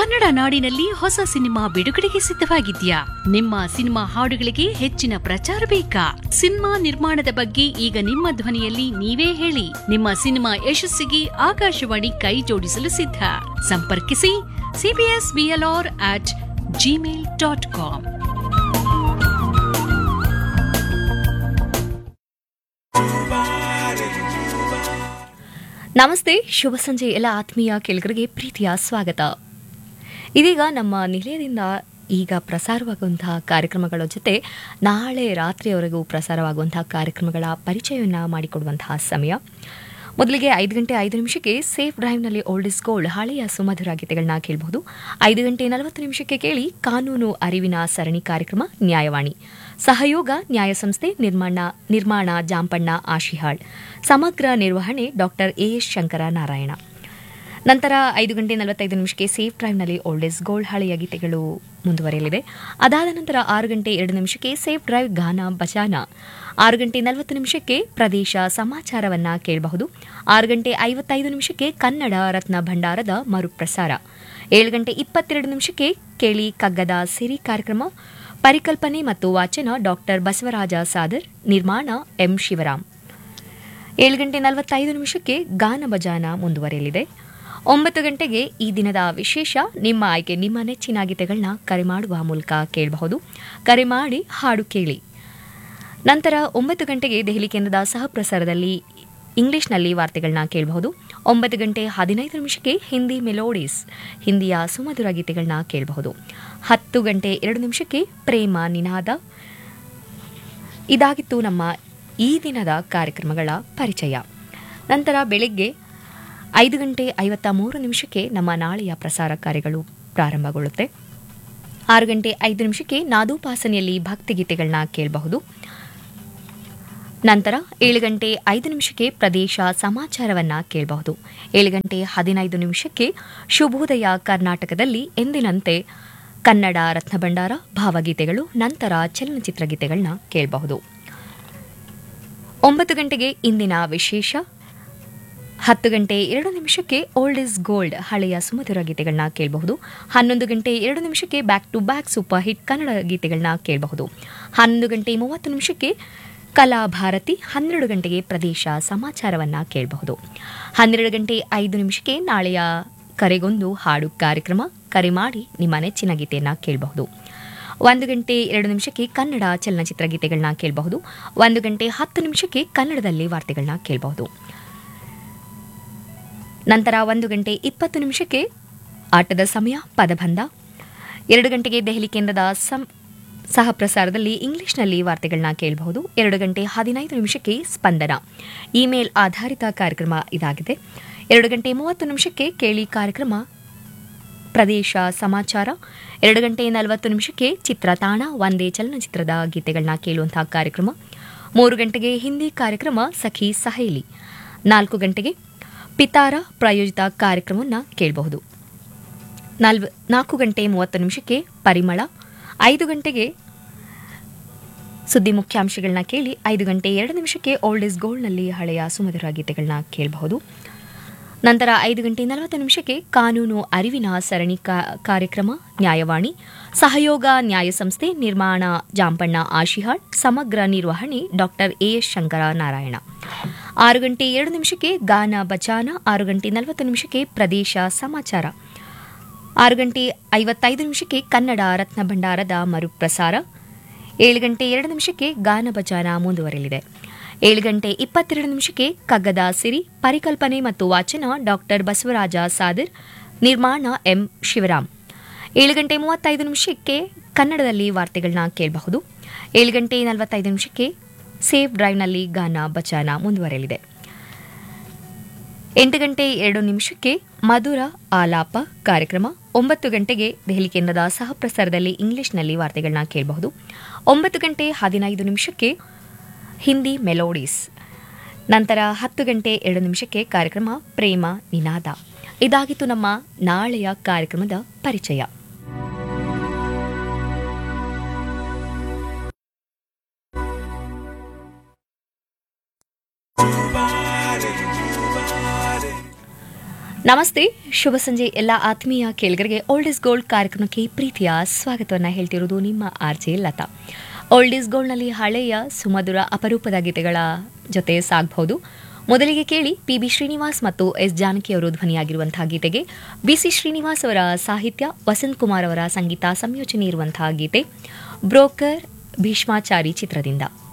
ಕನ್ನಡ ನಾಡಿನಲ್ಲಿ ಹೊಸ ಸಿನಿಮಾ ಬಿಡುಗಡೆಗೆ ಸಿದ್ಧವಾಗಿದ್ಯಾ ನಿಮ್ಮ ಸಿನಿಮಾ ಹಾಡುಗಳಿಗೆ ಹೆಚ್ಚಿನ ಪ್ರಚಾರ ಬೇಕಾ ಸಿನಿಮಾ ನಿರ್ಮಾಣದ ಬಗ್ಗೆ ಈಗ ನಿಮ್ಮ ಧ್ವನಿಯಲ್ಲಿ ನೀವೇ ಹೇಳಿ ನಿಮ್ಮ ಸಿನಿಮಾ ಯಶಸ್ಸಿಗೆ ಆಕಾಶವಾಣಿ ಕೈ ಜೋಡಿಸಲು ಸಿದ್ಧ ಸಂಪರ್ಕಿಸಿ CBS BLR at gmail dot com ನಮಸ್ತೆ ಶುಭ ಸಂಜೆ ಎಲ್ಲ ಆತ್ಮೀಯ ಕೇಳಿಗರಿಗೆ ಪ್ರೀತಿಯ ಸ್ವಾಗತ ಇದೀಗ ನಮ್ಮ ನಿಲಯದಿಂದ ಈಗ ಪ್ರಸಾರವಾಗುವಂತಹ ಕಾರ್ಯಕ್ರಮಗಳ ಜೊತೆ ನಾಳೆ ರಾತ್ರಿಯವರೆಗೂ ಪ್ರಸಾರವಾಗುವಂತಹ ಕಾರ್ಯಕ್ರಮಗಳ ಪರಿಚಯವನ್ನು ಮಾಡಿಕೊಡುವಂತಹ ಸಮಯ ಮೊದಲಿಗೆ ಐದು ಗಂಟೆ ಐದು ನಿಮಿಷಕ್ಕೆ ಸೇಫ್ ಡ್ರೈವ್ನಲ್ಲಿ ಓಲ್ಡ್ ಇಸ್ ಗೋಲ್ಡ್ ಹಳೆಯ ಸುಮಧುರ ಗೀತೆಗಳನ್ನ ಕೇಳಬಹುದು ಐದು ಗಂಟೆ ನಲವತ್ತು ನಿಮಿಷಕ್ಕೆ ಕೇಳಿ ಕಾನೂನು ಅರಿವಿನ ಸರಣಿ ಕಾರ್ಯಕ್ರಮ ನ್ಯಾಯವಾಣಿ ಸಹಯೋಗ ನ್ಯಾಯ ಸಂಸ್ಥೆ ನಿರ್ಮಾಣ ನಿರ್ಮಾಣ ಜಾಂಪಣ್ಣ ಆಶಿಹಾಳ್ ಸಮಗ್ರ ನಿರ್ವಹಣೆ ಡಾಕ್ಟರ್ ಎಎಸ್ ಶಂಕರ ನಾರಾಯಣ ನಂತರ ಐದು ಗಂಟೆ ನಲವತ್ತೈದು ನಿಮಿಷಕ್ಕೆ ಸೇಫ್ ಡ್ರೈವ್ನಲ್ಲಿ ಓಲ್ಡ್ ಇಸ್ ಗೋಲ್ಡ್ ಹಳೆಯ ಗೀತೆಗಳು ಮುಂದುವರಿಯಲಿದೆ ಅದಾದ ನಂತರ ಆರು ಗಂಟೆ ಎರಡು ನಿಮಿಷಕ್ಕೆ ಸೇಫ್ ಡ್ರೈವ್ ಗಾನ ಬಚಾನ ಆರು ಗಂಟೆ ನಲವತ್ತು ನಿಮಿಷಕ್ಕೆ ಪ್ರದೇಶ ಸಮಾಚಾರವನ್ನ ಕೇಳಬಹುದು ಆರು ಗಂಟೆ ಐವತ್ತೈದು ನಿಮಿಷಕ್ಕೆ ಕನ್ನಡ ರತ್ನ ಭಂಡಾರದ ಮರುಪ್ರಸಾರ ಏಳು ಗಂಟೆ ಇಪ್ಪತ್ತೆರಡು ನಿಮಿಷಕ್ಕೆ ಕೇಳಿ ಕಗ್ಗದ ಸಿರಿ ಕಾರ್ಯಕ್ರಮ ಪರಿಕಲ್ಪನೆ ಮತ್ತು ವಾಚನ ಡಾಕ್ಟರ್ ಬಸವರಾಜ ಸಾದರ್ ನಿರ್ಮಾಣ ಎಂ ಶಿವರಾಮ್ ಏಳು ಗಂಟೆ ನಲವತ್ತೈದು ನಿಮಿಷಕ್ಕೆ ಗಾನ ಬಜಾನ ಮುಂದುವರೆಯಲಿದೆ ಒಂಬತ್ತು ಗಂಟೆಗೆ ಈ ದಿನದ ವಿಶೇಷ ನಿಮ್ಮ ಆಯ್ಕೆ ನಿಮ್ಮ ನೆಚ್ಚಿನ ಗೀತೆಗಳನ್ನ ಕರೆ ಮಾಡುವ ಮೂಲಕ ಕೇಳಬಹುದು ಕರೆ ಮಾಡಿ ಹಾಡು ಕೇಳಿ ನಂತರ ಒಂಬತ್ತು ಗಂಟೆಗೆ ದೆಹಲಿ ಕೇಂದ್ರದ ಸಹಪ್ರಸಾರದಲ್ಲಿ ಇಂಗ್ಲಿಷ್ನಲ್ಲಿ ವಾರ್ತೆಗಳನ್ನ ಕೇಳಬಹುದು ಒಂಬತ್ತು ಗಂಟೆ ಹದಿನೈದು ನಿಮಿಷಕ್ಕೆ ಹಿಂದಿ ಮೆಲೋಡೀಸ್ ಹಿಂದಿಯ ಸುಮಧುರ ಗೀತೆಗಳನ್ನ ಕೇಳಬಹುದು ಹತ್ತು ಗಂಟೆ ಎರಡು ನಿಮಿಷಕ್ಕೆ ಪ್ರೇಮ ನಿನಾದ ಇದಾಗಿತ್ತು ನಮ್ಮ ಈ ದಿನದ ಕಾರ್ಯಕ್ರಮಗಳ ಪರಿಚಯ ನಂತರ ಬೆಳಗ್ಗೆ ಐದು ಗಂಟೆ ಐವತ್ತ ಮೂರು ನಿಮಿಷಕ್ಕೆ ನಮ್ಮ ನಾಳೆಯ ಪ್ರಸಾರ ಕಾರ್ಯಗಳು ಪ್ರಾರಂಭಗೊಳ್ಳುತ್ತೆ ಆರು ಗಂಟೆ ಐದು ನಿಮಿಷಕ್ಕೆ ನಾದೋಪಾಸನೆಯಲ್ಲಿ ಭಕ್ತಿಗೀತೆಗಳನ್ನ ಕೇಳಬಹುದು ನಂತರ ಏಳು ಗಂಟೆ ಐದು ನಿಮಿಷಕ್ಕೆ ಪ್ರದೇಶ ಸಮಾಚಾರವನ್ನ ಕೇಳಬಹುದು ಏಳು ಗಂಟೆ ಹದಿನೈದು ನಿಮಿಷಕ್ಕೆ ಶುಭೋದಯ ಕರ್ನಾಟಕದಲ್ಲಿ ಎಂದಿನಂತೆ ಕನ್ನಡ ರತ್ನಭಂಡಾರ ಭಾವಗೀತೆಗಳು ನಂತರ ಚಲನಚಿತ್ರ ಗೀತೆಗಳನ್ನ ಕೇಳಬಹುದು ಒಂಬತ್ತು ಗಂಟೆಗೆ ಇಂದಿನ ವಿಶೇಷ ಹತ್ತು ಗಂಟೆ ಎರಡು ನಿಮಿಷಕ್ಕೆ ಓಲ್ಡ್ ಇಸ್ ಗೋಲ್ಡ್ ಹಳೆಯ ಸುಮಧುರ ಗೀತೆಗಳನ್ನ ಕೇಳಬಹುದು ಹನ್ನೊಂದು ಗಂಟೆ ಎರಡು ನಿಮಿಷಕ್ಕೆ back to back super hit Kannada ಗೀತೆಗಳನ್ನ ಕೇಳಬಹುದು ಹನ್ನೊಂದು ಗಂಟೆ ಮೂವತ್ತು ನಿಮಿಷಕ್ಕೆ ಕಲಾ ಭಾರತಿ ಹನ್ನೆರಡು ಗಂಟೆಗೆ ಪ್ರದೇಶ ಸಮಾಚಾರವನ್ನ ಕೇಳಬಹುದು ಹನ್ನೆರಡು ಗಂಟೆ ಐದು ನಿಮಿಷಕ್ಕೆ ನಾಳೆಯ ಕರೆಗೊಂದು ಹಾಡು ಕಾರ್ಯಕ್ರಮ ಕರೆ ಮಾಡಿ ನಿಮ್ಮ ನೆಚ್ಚಿನ ಗೀತೆಯನ್ನ ಕೇಳಬಹುದು ಒಂದು ಗಂಟೆ ಎರಡು ನಿಮಿಷಕ್ಕೆ ಕನ್ನಡ ಚಲನಚಿತ್ರ ಗೀತೆಗಳನ್ನ ಕೇಳಬಹುದು ಒಂದು ಗಂಟೆ ಹತ್ತು ನಿಮಿಷಕ್ಕೆ ಕನ್ನಡದಲ್ಲಿ ವಾರ್ತೆಗಳನ್ನ ಕೇಳಬಹುದು ನಂತರ ಒಂದು ಗಂಟೆ ಇಪ್ಪತ್ತು ನಿಮಿಷಕ್ಕೆ ಆಟದ ಸಮಯ ಪದಬಂಧ ಎರಡು ಗಂಟೆಗೆ ದೆಹಲಿ ಕೇಂದ್ರದ ಸಂ ಸಹ ಪ್ರಸಾರದಲ್ಲಿ ಇಂಗ್ಲಿಷ್ನಲ್ಲಿ ವಾರ್ತೆಗಳನ್ನ ಕೇಳಬಹುದು ಎರಡು ಗಂಟೆ ಹದಿನೈದು ನಿಮಿಷಕ್ಕೆ ಸ್ಪಂದನ ಇಮೇಲ್ ಆಧಾರಿತ ಕಾರ್ಯಕ್ರಮ ಇದಾಗಿದೆ ಎರಡು ಗಂಟೆ ಮೂವತ್ತು ನಿಮಿಷಕ್ಕೆ ಕೇಳಿ ಕಾರ್ಯಕ್ರಮ ಪ್ರದೇಶ ಸಮಾಚಾರ ಎರಡು ಗಂಟೆ ನಲವತ್ತು ನಿಮಿಷಕ್ಕೆ ಚಿತ್ರತಾಣ ಒಂದೇ ಚಲನಚಿತ್ರದ ಗೀತೆಗಳನ್ನ ಕೇಳುವಂತಹ ಕಾರ್ಯಕ್ರಮ ಮೂರು ಗಂಟೆಗೆ ಹಿಂದಿ ಕಾರ್ಯಕ್ರಮ ಸಖಿ ಸಹೇಲಿ ನಾಲ್ಕು ಗಂಟೆಗೆ ಪಿತಾರ ಪ್ರಾಯೋಜಿತ ಕಾರ್ಯಕ್ರಮವನ್ನು ಕೇಳಬಹುದು ನಾಲ್ವ ನಾಲ್ಕು ಗಂಟೆ ಮೂವತ್ತು ನಿಮಿಷಕ್ಕೆ ಪರಿಮಳ ಐದು ಗಂಟೆಗೆ ಸುದ್ದಿ ಮುಖ್ಯಾಂಶಗಳನ್ನ ಕೇಳಿ ಐದು ಗಂಟೆ ಎರಡು ನಿಮಿಷಕ್ಕೆ ಓಲ್ಡ್ ಇಸ್ ಗೋಲ್ಡ್ನಲ್ಲಿ ಹಳೆಯ ಸುಮಧುರ ಗೀತೆಗಳನ್ನ ಕೇಳಬಹುದು ನಂತರ ಐದು ಗಂಟೆ ನಲವತ್ತು ನಿಮಿಷಕ್ಕೆ ಕಾನೂನು ಅರಿವಿನ ಸರಣಿ ಕಾರ್ಯಕ್ರಮ ನ್ಯಾಯವಾಣಿ ಸಹಯೋಗ ನ್ಯಾಯ ಸಂಸ್ಥೆ ನಿರ್ಮಾಣ ಜಾಂಪಣ್ಣ ಆಶಿಹಾಳ್ ಸಮಗ್ರ ನಿರ್ವಹಣೆ ಡಾಕ್ಟರ್ ಎಎಸ್ ಶಂಕರ ನಾರಾಯಣ ಆರು ಗಂಟೆ ಎರಡು ನಿಮಿಷಕ್ಕೆ ಗಾನ ಬಚಾನ ಆರು ಗಂಟೆ ನಲವತ್ತು ನಿಮಿಷಕ್ಕೆ ಪ್ರದೇಶ ಸಮಾಚಾರ ಆರು ಗಂಟೆ ಐವತ್ತೈದು ನಿಮಿಷಕ್ಕೆ ಕನ್ನಡ ರತ್ನ ಭಂಡಾರದ ಮರುಪ್ರಸಾರ ಏಳು ಗಂಟೆ ಎರಡು ನಿಮಿಷಕ್ಕೆ ಗಾನ ಬಚಾನ ಮುಂದುವರೆಯಲಿದೆ ಏಳು ಗಂಟೆ ಇಪ್ಪತ್ತೆರಡು ನಿಮಿಷಕ್ಕೆ ಕಗ್ಗದ ಸಿರಿ ಪರಿಕಲ್ಪನೆ ಮತ್ತು ವಾಚನ ಡಾಕ್ಟರ್ ಬಸವರಾಜ ಸಾದರ್ ನಿರ್ಮಾಣ ಎಂ ಶಿವರಾಮ್ ಏಳು ಗಂಟೆ ಮೂವತ್ತೈದು ನಿಮಿಷಕ್ಕೆ ಕನ್ನಡದಲ್ಲಿ ವಾರ್ತೆಗಳನ್ನ ಕೇಳಬಹುದು ಏಳು ಗಂಟೆ ನಲವತ್ತೈದು ನಿಮಿಷಕ್ಕೆ ಸೇಫ್ ಡ್ರೈವ್ನಲ್ಲಿ ಗಾನ ಬಚಾನ ಮುಂದುವರೆಯಲಿದೆ ಎಂಟು ಗಂಟೆ ಎರಡು ನಿಮಿಷಕ್ಕೆ ಮಧುರ ಆಲಾಪ ಕಾರ್ಯಕ್ರಮ ಒಂಬತ್ತು ಗಂಟೆಗೆ ದೆಹಲಿ ಕೇಂದ್ರದ ಸಹ ಪ್ರಸಾರದಲ್ಲಿ ಇಂಗ್ಲಿಷ್ನಲ್ಲಿ ವಾರ್ತೆಗಳನ್ನ ಕೇಳಬಹುದು ಒಂಬತ್ತು ಗಂಟೆ ಹದಿನೈದು ನಿಮಿಷಕ್ಕೆ ಹಿಂದಿ ಮೆಲೋಡೀಸ್ ನಂತರ ಹತ್ತು ಗಂಟೆ ಎರಡು ನಿಮಿಷಕ್ಕೆ ಕಾರ್ಯಕ್ರಮ ಪ್ರೇಮ ನಿನಾದ ಇದಾಗಿತ್ತು ನಮ್ಮ ನಾಳೆಯ ಕಾರ್ಯಕ್ರಮದ ಪರಿಚಯ ನಮಸ್ತೆ ಶುಭ ಸಂಜೆ ಎಲ್ಲ ಆತ್ಮೀಯ ಕೇಳಿಗರಿಗೆ ಓಲ್ಡ್ ಇಸ್ ಗೋಲ್ಡ್ ಕಾರ್ಯಕ್ರಮಕ್ಕೆ ಪ್ರೀತಿಯ ಸ್ವಾಗತವನ್ನು ಹೇಳ್ತಿರೋದು ನಿಮ್ಮ R J Lata old is ಗೋಲ್ಡ್ನಲ್ಲಿ ಹಳೆಯ ಸುಮಧುರ ಅಪರೂಪದ ಗೀತೆಗಳ ಜೊತೆ ಸಾಗಬಹುದು ಮೊದಲಿಗೆ ಕೇಳಿ ಪಿ ಬಿ ಶ್ರೀನಿವಾಸ್ ಮತ್ತು ಎಸ್ ಜಾನಕಿ ಅವರು ಧ್ವನಿಯಾಗಿರುವಂತಹ ಗೀತೆಗೆ ಬಿ ಸಿ ಶ್ರೀನಿವಾಸ್ ಅವರ ಸಾಹಿತ್ಯ ವಸಂತ್ ಕುಮಾರ್ ಅವರ ಸಂಗೀತ ಸಂಯೋಜನೆ ಇರುವಂತಹ ಗೀತೆ ಬ್ರೋಕರ್ ಭೀಷ್ಮಾಚಾರಿ ಚಿತ್ರದಿಂದ